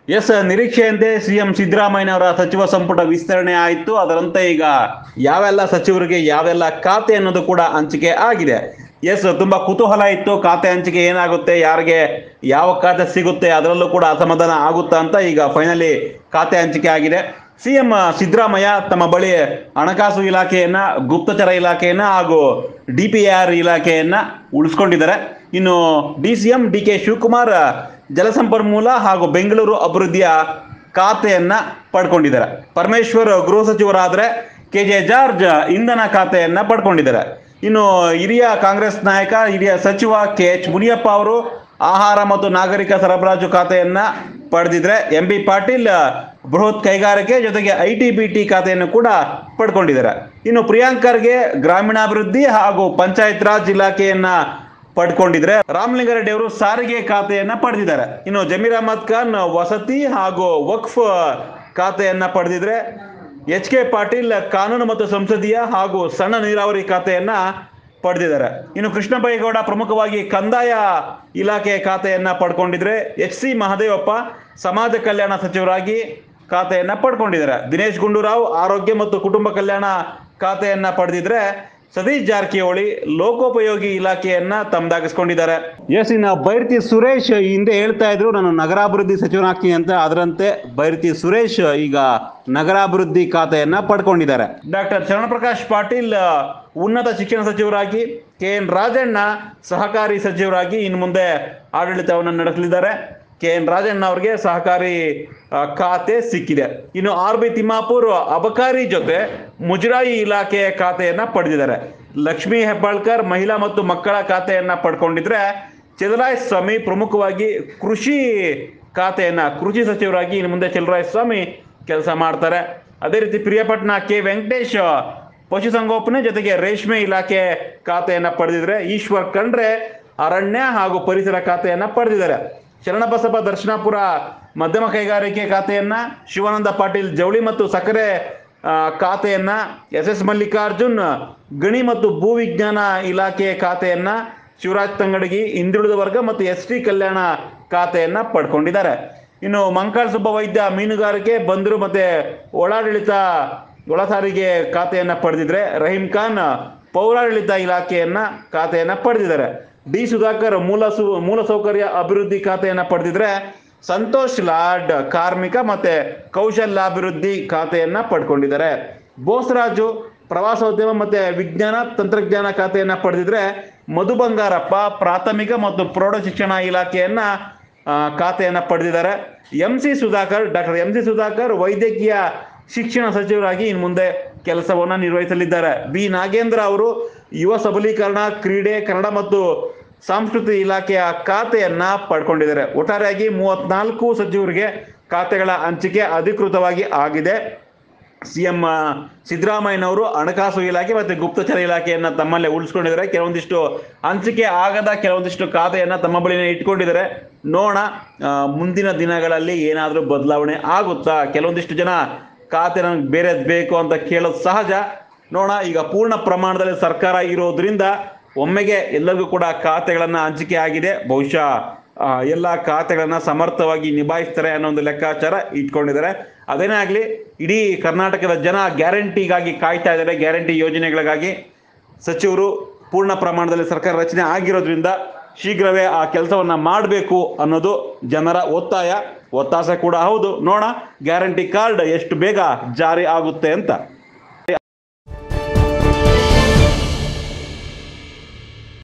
S ನಿರೀಕ್ಷೆಯಂತೆ CM ಸಿದ್ದರಾಮಯ್ಯನವರ ಸಚಿವ ಸಂಪುಟ ವಿಸ್ತರಣೆ ಆಯಿತು ಅದರಂತೆ ಈಗ ಯಾವೆಲ್ಲ ಸಚಿವರಿಗೆ ಯಾವೆಲ್ಲ ಖಾತೆ ಅನ್ನೋದು ಕೂಡ ಹಂಚಿಕೆ ಆಗಿದೆ ಎಸ್ ತುಂಬಾ ಕುತೂಹಲ ಇತ್ತು ಖಾತೆ ಹಂಚಿಕೆ ಏನಾಗುತ್ತೆ ಯಾರಿಗೆ ಯಾವ ಖಾತೆ ಸಿಗುತ್ತೆ ಅದರಲ್ಲೂ ಕೂಡ ಅಸಮಾಧಾನ ಆಗುತ್ತಾ ಅಂತ ಈಗ ಫೈನಲಿ ಖಾತೆ ಹಂಚಿಕೆ ಆಗಿದೆ ಸಿಎಂ ಸಿದ್ದರಾಮಯ್ಯ ತಮ್ಮ ಬಳಿ ಹಣಕಾಸು ಇಲಾಖೆಯನ್ನ ಗುಪ್ತಚರ ಇಲಾಖೆಯನ್ನ ಹಾಗೂ ಡಿ ಪಿ ಆರ್ ಇಲಾಖೆಯನ್ನ ಉಳಿಸ್ಕೊಂಡಿದ್ದಾರೆ ಇನ್ನು D C M D K Shivakumar ಜಲಸಂಪನ್ಮೂಲ ಹಾಗೂ ಬೆಂಗಳೂರು ಅಭಿವೃದ್ಧಿಯ ಖಾತೆಯನ್ನ ಪಡ್ಕೊಂಡಿದ್ದಾರೆ ಪರಮೇಶ್ವರ್ ಗೃಹ ಸಚಿವರಾದರೆ ಕೆ ಜೆ ಜಾರ್ಜ್ ಇಂಧನ ಖಾತೆಯನ್ನ ಪಡ್ಕೊಂಡಿದ್ದಾರೆ ಇನ್ನು ಹಿರಿಯ ಕಾಂಗ್ರೆಸ್ ನಾಯಕ ಹಿರಿಯ ಸಚಿವ ಕೆ ಎಚ್ ಮುನಿಯಪ್ಪ ಅವರು ಆಹಾರ ಮತ್ತು ನಾಗರಿಕ ಸರಬರಾಜು ಖಾತೆಯನ್ನ ಪಡೆದಿದ್ರೆ ಎಂ ಬಿ ಪಾಟೀಲ್ ಬೃಹತ್ ಕೈಗಾರಿಕೆ ಜೊತೆಗೆ ಐ ಟಿ ಬಿ ಟಿ ಖಾತೆಯನ್ನು ಕೂಡ ಪಡ್ಕೊಂಡಿದ್ದಾರೆ ಇನ್ನು ಪ್ರಿಯಾಂಕರ್ಗೆ ಗ್ರಾಮೀಣಾಭಿವೃದ್ಧಿ ಹಾಗೂ ಪಂಚಾಯತ್ ರಾಜ್ ಇಲಾಖೆಯನ್ನ ಪಡ್ಕೊಂಡಿದ್ರೆ ರಾಮಲಿಂಗಾರೆಡ್ಡಿ ಅವರು ಸಾರಿಗೆ ಖಾತೆಯನ್ನ ಪಡೆದಿದ್ದಾರೆ ಇನ್ನು ಜಮೀರ್ ಅಹಮದ್ ಖಾನ್ ವಸತಿ ಹಾಗೂ ವಕ್ಫ್ ಖಾತೆಯನ್ನ ಪಡೆದಿದ್ರೆ ಎಚ್ ಕೆ ಪಾಟೀಲ್ ಕಾನೂನು ಮತ್ತು ಸಂಸದೀಯ ಹಾಗೂ ಸಣ್ಣ ನೀರಾವರಿ ಖಾತೆಯನ್ನ ಪಡೆದಿದ್ದಾರೆ ಇನ್ನು ಕೃಷ್ಣ ಬೈಗೌಡ ಪ್ರಮುಖವಾಗಿ ಕಂದಾಯ ಇಲಾಖೆ ಖಾತೆಯನ್ನ ಪಡ್ಕೊಂಡಿದ್ರೆ ಎಚ್ ಸಿ ಮಹದೇವಪ್ಪ ಸಮಾಜ ಕಲ್ಯಾಣ ಸಚಿವರಾಗಿ ಖಾತೆಯನ್ನ ಪಡ್ಕೊಂಡಿದ್ದಾರೆ ದಿನೇಶ್ ಗುಂಡೂರಾವ್ ಆರೋಗ್ಯ ಮತ್ತು ಕುಟುಂಬ ಕಲ್ಯಾಣ ಖಾತೆಯನ್ನ ಪಡೆದಿದ್ರೆ ಸತೀಶ್ ಜಾರಕಿಹೊಳಿ ಲೋಕೋಪಯೋಗಿ ಇಲಾಖೆಯನ್ನ ತಮ್ಮದಾಗಿಸ್ಕೊಂಡಿದ್ದಾರೆ ಎಸ್ ಇನ್ನು ಬೈರತಿ ಸುರೇಶ್ ಈ ಹಿಂದೆ ಹೇಳ್ತಾ ಇದ್ರು ನಾನು ನಗರಾಭಿವೃದ್ಧಿ ಸಚಿವನಾಗ್ತೀನಿ ಅಂತ ಅದರಂತೆ ಬೈರತಿ ಸುರೇಶ್ ಈಗ ನಗರಾಭಿವೃದ್ಧಿ ಖಾತೆಯನ್ನ ಪಡ್ಕೊಂಡಿದ್ದಾರೆ ಡಾಕ್ಟರ್ ಚರಣಪ್ರಕಾಶ್ ಪಾಟೀಲ್ ಉನ್ನತ ಶಿಕ್ಷಣ ಸಚಿವರಾಗಿ ಕೆ ಎನ್ ರಾಜಣ್ಣ ಸಹಕಾರಿ ಸಚಿವರಾಗಿ ಇನ್ನು ಮುಂದೆ ಆಡಳಿತವನ್ನು ನಡೆಸಲಿದ್ದಾರೆ ಕೆ ಎನ್ ರಾಜಣ್ಣ ಅವರಿಗೆ ಸಹಕಾರಿ ಆ, ಖಾತೆ ಸಿಕ್ಕಿದೆ ಇನ್ನು ಆರ್ ಬಿ ತಿಮ್ಮಾಪುರ್ ಅಬಕಾರಿ ಜೊತೆ ಮುಜರಾಯಿ ಇಲಾಖೆಯ ಖಾತೆಯನ್ನ ಪಡೆದಿದ್ದಾರೆ ಲಕ್ಷ್ಮೀ ಹೆಬ್ಬಾಳ್ಕರ್ ಮಹಿಳಾ ಮತ್ತು ಮಕ್ಕಳ ಖಾತೆಯನ್ನ ಪಡ್ಕೊಂಡಿದ್ರೆ ಚಲರಾಯ ಸ್ವಾಮಿ ಪ್ರಮುಖವಾಗಿ ಕೃಷಿ ಖಾತೆಯನ್ನ ಕೃಷಿ ಸಚಿವರಾಗಿ ಇನ್ನು ಮುಂದೆ ಚಲರಾಯ ಸ್ವಾಮಿ ಕೆಲಸ ಮಾಡ್ತಾರೆ ಅದೇ ರೀತಿ ಪ್ರಿಯಪಟ್ನ ಕೆ ವೆಂಕಟೇಶ್ ಪಶುಸಂಗೋಪನೆ ಜೊತೆಗೆ ರೇಷ್ಮೆ ಇಲಾಖೆ ಖಾತೆಯನ್ನ ಪಡೆದಿದ್ರೆ ಈಶ್ವರ್ ಖಂಡ್ರೆ ಅರಣ್ಯ ಹಾಗೂ ಪರಿಸರ ಖಾತೆಯನ್ನ ಪಡೆದಿದ್ದಾರೆ ಶರಣಬಸಪ್ಪ ದರ್ಶನಾಪುರ ಮಧ್ಯಮ ಕೈಗಾರಿಕೆ ಖಾತೆಯನ್ನ ಶಿವಾನಂದ ಪಾಟೀಲ್ ಜವಳಿ ಮತ್ತು ಸಕ್ಕರೆ ಆ, ಖಾತೆಯನ್ನ ಎಸ್ ಎಸ್ ಮಲ್ಲಿಕಾರ್ಜುನ್ ಗಣಿ ಮತ್ತು ಭೂ ವಿಜ್ಞಾನ ಇಲಾಖೆ ಖಾತೆಯನ್ನ ಶಿವರಾಜ್ ತಂಗಡಗಿ ಹಿಂದುಳಿದ ವರ್ಗ ಮತ್ತು ಎಸ್ ಟಿ ಕಲ್ಯಾಣ ಖಾತೆಯನ್ನ ಪಡ್ಕೊಂಡಿದ್ದಾರೆ ಇನ್ನು ಮಂಕಾಳ ಸುಬ್ಬ ವೈದ್ಯ ಮೀನುಗಾರಿಕೆ ಬಂದರು ಮತ್ತೆ ಒಳಾಡಳಿತ ಒಳ ಸಾರಿಗೆ ಖಾತೆಯನ್ನ ಪಡೆದಿದ್ರೆ ರಹೀಂ ಖಾನ್ ಪೌರಾಡಳಿತ ಇಲಾಖೆಯನ್ನ ಖಾತೆಯನ್ನ ಪಡೆದಿದ್ದಾರೆ ಡಿ ಸುಧಾಕರ್ ಮೂಲ ಸು ಮೂಲಸೌಕರ್ಯ ಅಭಿವೃದ್ಧಿ ಖಾತೆಯನ್ನ ಪಡೆದಿದ್ರೆ ಸಂತೋಷ್ ಲಾಡ್ ಕಾರ್ಮಿಕ ಮತ್ತೆ ಕೌಶಲ್ಯಾಭಿವೃದ್ಧಿ ಖಾತೆಯನ್ನ ಪಡ್ಕೊಂಡಿದ್ದಾರೆ ಬೋಸರಾಜು ಪ್ರವಾಸೋದ್ಯಮ ಮತ್ತೆ ವಿಜ್ಞಾನ ತಂತ್ರಜ್ಞಾನ ಖಾತೆಯನ್ನ ಪಡೆದಿದ್ರೆ ಮಧು ಬಂಗಾರಪ್ಪ ಪ್ರಾಥಮಿಕ ಮತ್ತು ಪ್ರೌಢ ಶಿಕ್ಷಣ ಇಲಾಖೆಯನ್ನ ಆ, ಖಾತೆಯನ್ನ ಪಡೆದಿದ್ದಾರೆ M C Sudhakar doctor M C Sudhakar ವೈದ್ಯಕೀಯ ಶಿಕ್ಷಣ ಸಚಿವರಾಗಿ ಇನ್ನು ಮುಂದೆ ಕೆಲಸವನ್ನ ನಿರ್ವಹಿಸಲಿದ್ದಾರೆ ಬಿ ನಾಗೇಂದ್ರ ಅವರು ಯುವ ಸಬಲೀಕರಣ ಕ್ರೀಡೆ ಕನ್ನಡ ಮತ್ತು ಸಾಂಸ್ಕೃತಿಕ ಇಲಾಖೆಯ ಖಾತೆಯನ್ನ ಪಡ್ಕೊಂಡಿದ್ದಾರೆ ಒಟ್ಟಾರೆಯಾಗಿ ಮೂವತ್ನಾಲ್ಕು ಸಚಿವರಿಗೆ ಖಾತೆಗಳ ಹಂಚಿಕೆ ಅಧಿಕೃತವಾಗಿ ಆಗಿದೆ ಸಿಎಂ ಸಿದ್ದರಾಮಯ್ಯನವರು ಹಣಕಾಸು ಇಲಾಖೆ ಮತ್ತು ಗುಪ್ತಚರ ಇಲಾಖೆಯನ್ನ ತಮ್ಮಲ್ಲೇ ಉಳಿಸ್ಕೊಂಡಿದ್ದಾರೆ ಕೆಲವೊಂದಿಷ್ಟು ಹಂಚಿಕೆ ಆಗದ ಕೆಲವೊಂದಿಷ್ಟು ಖಾತೆಯನ್ನ ತಮ್ಮ ಬಳಿನೇ ಇಟ್ಕೊಂಡಿದ್ದಾರೆ ನೋಡೋಣ ಆ, ಮುಂದಿನ ದಿನಗಳಲ್ಲಿ ಏನಾದರೂ ಬದಲಾವಣೆ ಆಗುತ್ತಾ ಕೆಲವೊಂದಿಷ್ಟು ಜನ ಖಾತೆ ನನಗೆ ಬೇರೆ ಬೇಕು ಅಂತ ಕೇಳೋದು ಸಹಜ ನೋಡೋಣ ಈಗ ಪೂರ್ಣ ಪ್ರಮಾಣದಲ್ಲಿ ಸರ್ಕಾರ ಇರೋದ್ರಿಂದ ಒಮ್ಮೆಗೆ ಎಲ್ಲರಿಗೂ ಕೂಡ ಖಾತೆಗಳನ್ನ ಹಂಚಿಕೆ ಆಗಿದೆ ಬಹುಶಃ ಆ, ಎಲ್ಲ ಖಾತೆಗಳನ್ನ ಸಮರ್ಥವಾಗಿ ನಿಭಾಯಿಸ್ತಾರೆ ಅನ್ನೋ ಒಂದು ಲೆಕ್ಕಾಚಾರ ಇಟ್ಕೊಂಡಿದ್ದಾರೆ ಅದೇನೇ ಆಗಲಿ ಇಡೀ ಕರ್ನಾಟಕದ ಜನ ಗ್ಯಾರಂಟಿಗಾಗಿ ಕಾಯ್ತಾ ಇದ್ದಾರೆ ಗ್ಯಾರಂಟಿ ಯೋಜನೆಗಳಿಗಾಗಿ ಸಚಿವರು ಪೂರ್ಣ ಪ್ರಮಾಣದಲ್ಲಿ ಸರ್ಕಾರ ರಚನೆ ಆಗಿರೋದ್ರಿಂದ ಶೀಘ್ರವೇ ಆ ಕೆಲಸವನ್ನ ಮಾಡಬೇಕು ಅನ್ನೋದು ಜನರ ಒತ್ತಾಯ ಒತ್ತಾಸೆ ಕೂಡ ಹೌದು ನೋಡೋಣ ಗ್ಯಾರಂಟಿ ಕಾರ್ಡ್ ಎಷ್ಟು ಬೇಗ ಜಾರಿ ಆಗುತ್ತೆ ಅಂತ